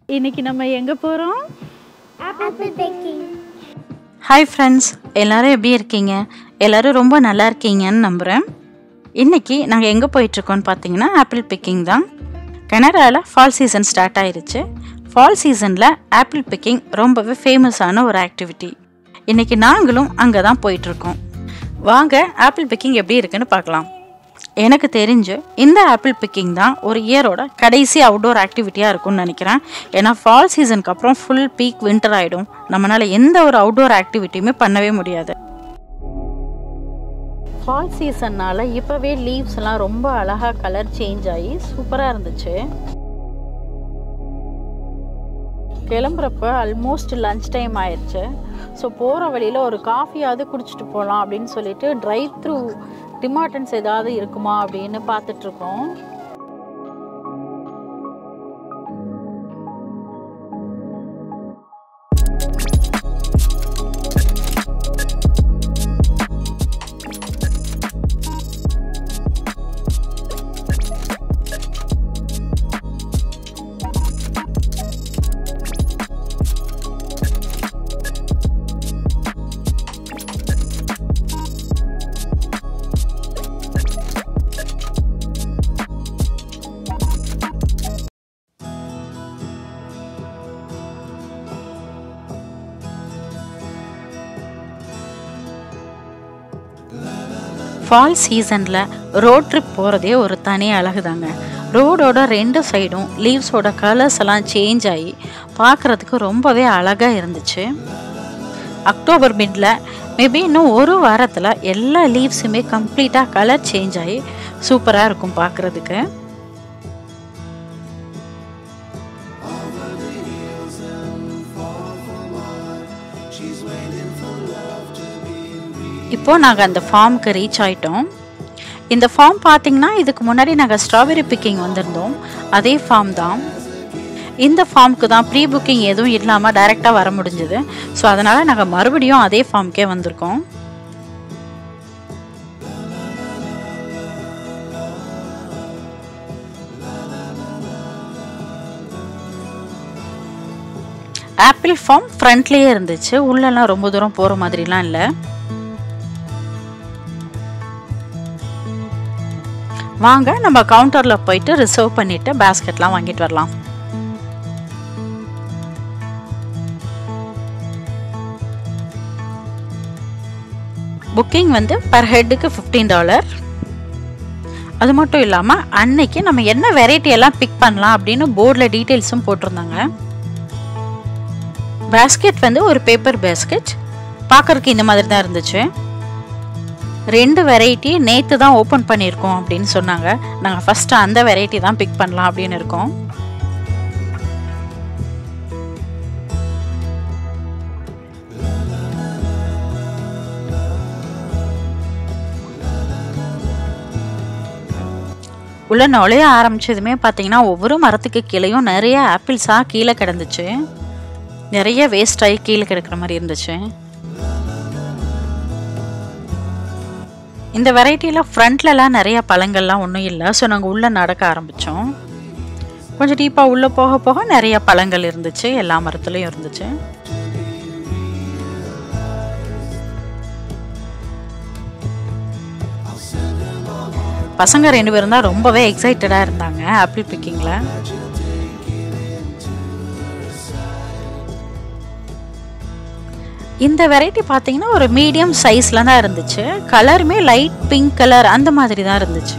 இன்னைக்கு நம்ம எங்கே போகிறோம் Apple picking. ஹாய் ஃப்ரெண்ட்ஸ் எல்லாரும் எப்படி இருக்கீங்க எல்லாரும் ரொம்ப நல்லா இருக்கீங்கன்னு நம்புகிறேன் இன்றைக்கி நாங்கள் எங்கே போயிட்டுருக்கோன்னு பார்த்தீங்கன்னா ஆப்பிள் பிக்கிங் தான் கனடாவில் ஃபால் சீசன் ஸ்டார்ட் ஆயிருச்சு ஃபால் சீசனில் ஆப்பிள் பிக்கிங் ரொம்பவே ஃபேமஸான ஒரு ஆக்டிவிட்டி இன்றைக்கி நாங்களும் அங்கே தான் போயிட்டுருக்கோம் வாங்க ஆப்பிள் பிக்கிங் எப்படி இருக்குன்னு பார்க்கலாம் எனக்கு தெரிஞ்சு இந்த ஆப்பிள் பிக்கிங் தான் ஒரு இயரோட கடைசி அவுட்டோர் ஆக்டிவிட்டியாக இருக்கும்னு நினைக்கிறேன் ஏன்னா ஃபால் சீசனுக்கு அப்புறம் ஃபுல் பீக் வின்டர் ஆகிடும் நம்மளால் எந்த ஒரு அவுட்டோர் ஆக்டிவிட்டியுமே பண்ணவே முடியாது ஃபால் சீசன்னால் இப்போவே லீவ்ஸ்லாம் ரொம்ப அழகாக கலர் சேஞ்ச் ஆகி சூப்பராக இருந்துச்சு கிளம்புறப்ப ஆல்மோஸ்ட் லஞ்ச் டைம் ஆயிடுச்சு ஸோ போகிற வழியில் ஒரு காஃபியாவது குடிச்சிட்டு போகலாம் அப்படின்னு சொல்லிட்டு ட்ரைவ் த்ரூ டிமார்டன்ஸ் ஏதாவது இருக்குமா அப்படின்னு பார்த்துட்ருக்கோம் ஃபால் சீசனில் ரோட் ட்ரிப் போகிறதே ஒரு தனி அழகு தாங்க ரோடோட ரெண்டு சைடும் லீவ்ஸோட கலர்ஸ் எல்லாம் சேஞ்ச் ஆகி பார்க்குறதுக்கு ரொம்பவே அழகாக இருந்துச்சு அக்டோபர் மிடில் மேபி இன்னும் ஒரு வாரத்தில் எல்லா லீவ்ஸுமே கம்ப்ளீட்டாக கலர் சேஞ்ச் ஆகி சூப்பராக இருக்கும் பார்க்குறதுக்கு இப்போது நாங்கள் அந்த ஃபார்முக்கு ரீச் ஆயிட்டோம் இந்த ஃபார்ம் பார்த்தீங்கன்னா இதுக்கு முன்னாடி நாங்கள் ஸ்ட்ராபெரி பிக்கிங் வந்திருந்தோம் அதே ஃபார்ம் தான் இந்த ஃபார்முக்கு தான் ப்ரீ புக்கிங் எதுவும் இல்லாமல் டைரெக்டாக வர முடிஞ்சுது ஸோ அதனால் நாங்கள் மறுபடியும் அதே ஃபார்முக்கே வந்திருக்கோம் ஆப்பிள் ஃபார்ம் ஃப்ரண்ட்லேயே இருந்துச்சு உள்ளெல்லாம் ரொம்ப தூரம் போகிற மாதிரிலாம் இல்லை வாங்க நம்ம கவுண்டரில் போயிட்டு ரிசர்வ் பண்ணிவிட்டு பேஸ்கெட்லாம் வாங்கிட்டு வரலாம் புக்கிங் வந்து பர் ஹெட்டுக்கு ஃபிஃப்டீன் டாலர் அது மட்டும் இல்லாமல் அன்னைக்கு நம்ம என்ன வெரைட்டி எல்லாம் பிக் பண்ணலாம் அப்படின்னு போர்டில் டீட்டெயில்ஸும் போட்டிருந்தாங்க பேஸ்கெட் வந்து ஒரு பேப்பர் பேஸ்கெட் பார்க்கறதுக்கு இந்த மாதிரி தான் இருந்துச்சு ரெண்டு வெரைட்டி நேற்று தான் ஓப்பன் பண்ணியிருக்கோம் அப்படின்னு சொன்னாங்க நாங்கள் ஃபஸ்ட்டு அந்த வெரைட்டி தான் பிக் பண்ணலாம் அப்படின்னு இருக்கோம் உள்ள நுழைய ஆரம்பிச்சதுமே பார்த்தீங்கன்னா ஒவ்வொரு மரத்துக்கு கீழேயும் நிறைய ஆப்பிள்ஸாக கீழே கிடந்துச்சு நிறைய வேஸ்ட் ஆகி கீழே கிடக்கிற மாதிரி இருந்துச்சு இந்த வெரைட்டியில் ஃப்ரண்ட்லலாம் நிறைய பழங்கள்லாம் ஒன்றும் இல்லை ஸோ நாங்கள் உள்ளே நடக்க ஆரம்பித்தோம் கொஞ்சம் டீப்பாக உள்ளே போக போக நிறைய பழங்கள் இருந்துச்சு எல்லா மரத்துலேயும் இருந்துச்சு பசங்க ரெண்டு பேரும் தான் ரொம்பவே எக்ஸைட்டடாக இருந்தாங்க ஆப்பிள் பிக்கிங்கில் இந்த வெரைட்டி பார்த்தீங்கன்னா ஒரு மீடியம் சைஸில் தான் இருந்துச்சு கலருமே லைட் பிங்க் கலர் அந்த மாதிரி தான் இருந்துச்சு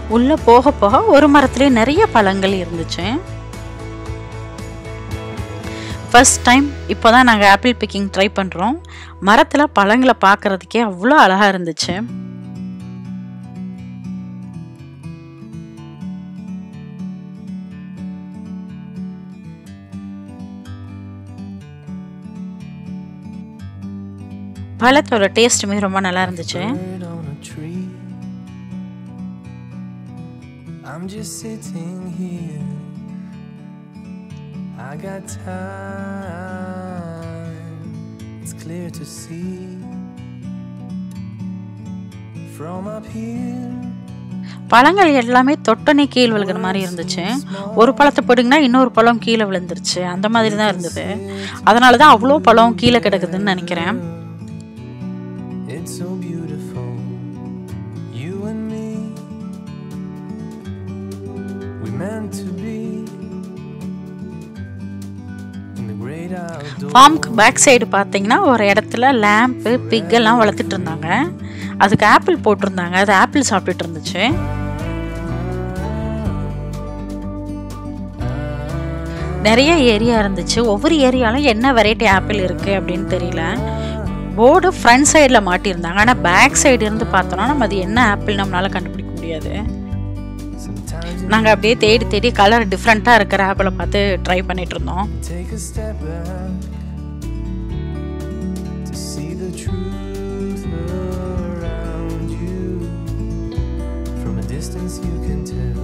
உள்ள போக போக ஒரு மரத்துலேயே நிறைய பழங்கள் இருந்துச்சு ஃபர்ஸ்ட் டைம் இப்போ தான் நாங்கள் ஆப்பிள் பிக்கிங் ட்ரை பண்ணுறோம் மரத்தில் பழங்களை பார்க்குறதுக்கே அவ்வளோ அழகாக இருந்துச்சு பழத்தோட டேஸ்ட்டுமே ரொம்ப நல்லா இருந்துச்சு bird on a tree. I'm just sitting here. I got time. It's clear to see from up here. பழங்கள் எல்லாமே தொட்டனே கீழ் விழுகிற மாதிரி இருந்துச்சு ஒரு பழத்தை போட்டிங்கன்னா இன்னொரு பழம் கீழே விழுந்துருச்சு அந்த மாதிரி தான் இருந்தது அதனால தான் அவ்வளோ பழம் கீழே கிடக்குதுன்னு நினைக்கிறேன் It's so beautiful. You and me. We meant to be in the great outdoors. ஃபார்முக்கு பேக் சைடு பார்த்தீங்கன்னா ஒரு இடத்துல லேம்ப்பு பிக் எல்லாம் வளர்த்துட்டு இருந்தாங்க அதுக்கு ஆப்பிள் போட்டிருந்தாங்க அது ஆப்பிள் சாப்பிட்டுட்டு இருந்துச்சு நிறைய ஏரியா இருந்துச்சு ஒவ்வொரு ஏரியாலும் என்ன வெரைட்டி ஆப்பிள் இருக்குது அப்படின்னு தெரியல போர்டு ஃப்ரண்ட் சைடில் மாட்டியிருந்தாங்க ஆனால் பேக் சைடு இருந்து பார்த்தோன்னா நம்ம அது என்ன ஆப்பிள் நம்மளால கண்டுபிடிக்க முடியாது Sometimes நாங்கள் அப்படியே தேடி தேடி கலர் டிஃப்ரெண்ட்டாக இருக்கிற ஆப்பிளை பார்த்து ட்ரை பண்ணிட்டு இருந்தோம் you take a step back to see the truth around you. From a distance, you can tell.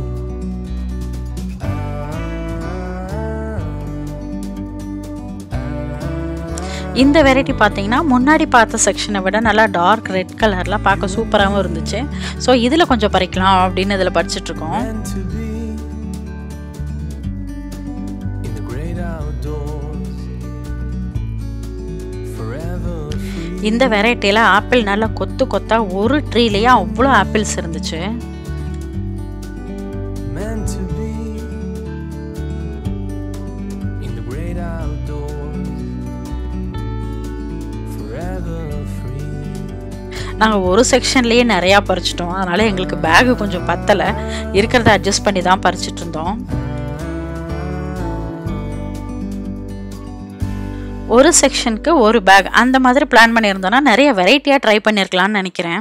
இந்த வெரைட்டி பார்த்தீங்கன்னா முன்னாடி பார்த்த செக்ஷனை விட நல்லா டார்க் ரெட் கலரில் பார்க்க சூப்பராகவும் இருந்துச்சு ஸோ இதில் கொஞ்சம் பறிக்கலாம் அப்படின்னு இதில் படிச்சிட்ருக்கோம் meant to be in the great outdoors, forever free. இந்த வெரைட்டியில் ஆப்பிள் நல்லா கொத்து கொத்தா ஒரு ட்ரீலேயே அவ்வளோ ஆப்பிள்ஸ் இருந்துச்சு meant to be in the great outdoors, forever free. நாங்கள் ஒரு செக்ஷன்லேயே நிறையா பறிச்சிட்டோம் அதனால் எங்களுக்கு பேகு கொஞ்சம் பத்தலை இருக்கிறத அட்ஜஸ்ட் பண்ணி தான் பறிச்சிட்டு இருந்தோம் ஒரு செக்ஷனுக்கு ஒரு பேக் அந்த மாதிரி பிளான் பண்ணியிருந்தோன்னா நிறைய வெரைட்டியாக ட்ரை பண்ணியிருக்கலாம்னு நினைக்கிறேன்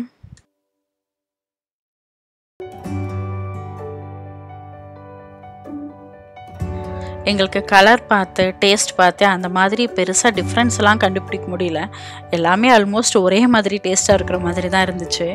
எங்களுக்கு கலர் பார்த்து டேஸ்ட் பார்த்து அந்த மாதிரி பெருசாக டிஃப்ரென்ஸ்லாம் கண்டுபிடிக்க முடியல எல்லாமே ஆல்மோஸ்ட் ஒரே மாதிரி டேஸ்ட்டாக இருக்கிற மாதிரி தான் இருந்துச்சு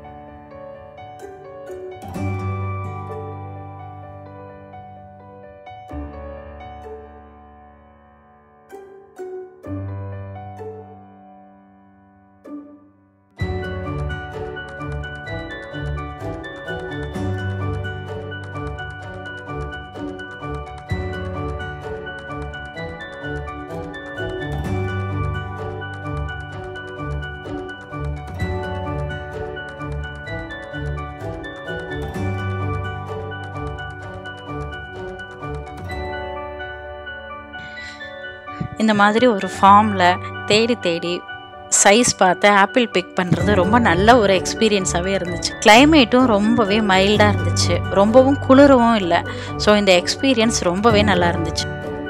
இந்த மாதிரி ஒரு ஃபார்மில் தேடி தேடி சைஸ் பார்த்து ஆப்பிள் பிக் பண்ணுறது ரொம்ப நல்ல ஒரு எக்ஸ்பீரியன்ஸாகவே இருந்துச்சு கிளைமேட்டும் ரொம்பவே மைல்டாக இருந்துச்சு ரொம்பவும் குளிரவும் இல்லை ஸோ இந்த எக்ஸ்பீரியன்ஸ் ரொம்பவே நல்லா இருந்துச்சு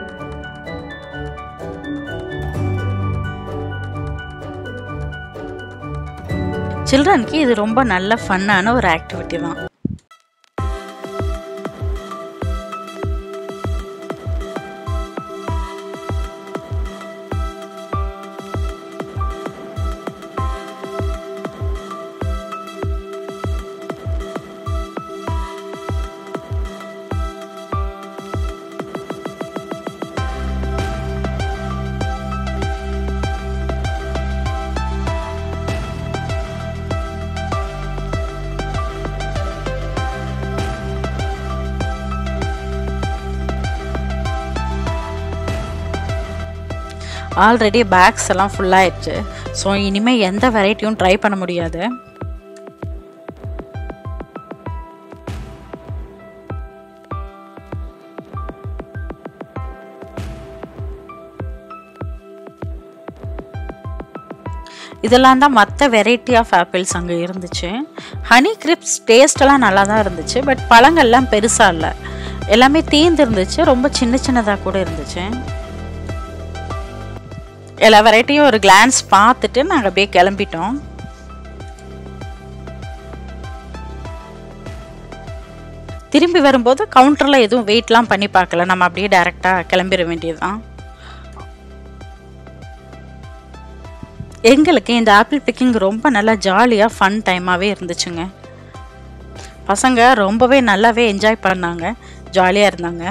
சில்ட்ரனுக்கு இது ரொம்ப நல்ல ஃபன்னான ஒரு ஆக்டிவிட்டி தான் ஆல்ரெடி பேக்ஸ் எல்லாம் ஃபுல்லாகிடுச்சு ஸோ இனிமேல் எந்த வெரைட்டியும் ட்ரை பண்ண முடியாது இதெல்லாம் தான் மற்ற வெரைட்டி ஆஃப் ஆப்பிள்ஸ் அங்கே இருந்துச்சு ஹனி கிரிப்ஸ் டேஸ்டெல்லாம் நல்லா தான் இருந்துச்சு பட் பழங்கள்லாம் பெருசாக இல்லை எல்லாமே தீந்து இருந்துச்சு ரொம்ப சின்ன சின்னதாக கூட இருந்துச்சு எல்லா வெரைட்டியும் ஒரு கிளான்ஸ் பார்த்துட்டு நாங்கள் அப்படியே கிளம்பிட்டோம் திரும்பி வரும்போது கவுண்டரில் எதுவும் வெயிட்லாம் பண்ணி பார்க்கல நம்ம அப்படியே டைரெக்டாக கிளம்பிட வேண்டியதுதான் எங்களுக்கு இந்த ஆப்பிள் பிக்கிங் ரொம்ப நல்லா ஜாலியாக ஃபன் டைமாகவே இருந்துச்சுங்க பசங்க ரொம்பவே நல்லாவே என்ஜாய் பண்ணாங்க ஜாலியாக இருந்தாங்க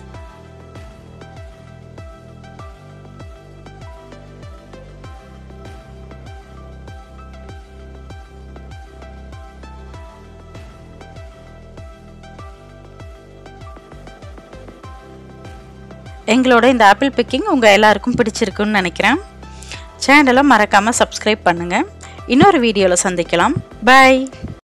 எங்களோட இந்த ஆப்பிள் பிக்கிங் உங்கள் எல்லாருக்கும் பிடிச்சிருக்குன்னு நினைக்கிறேன் சேனலை மறக்காமல் சப்ஸ்கிரைப் பண்ணுங்கள் இன்னொரு வீடியோவில் சந்திக்கலாம் பாய்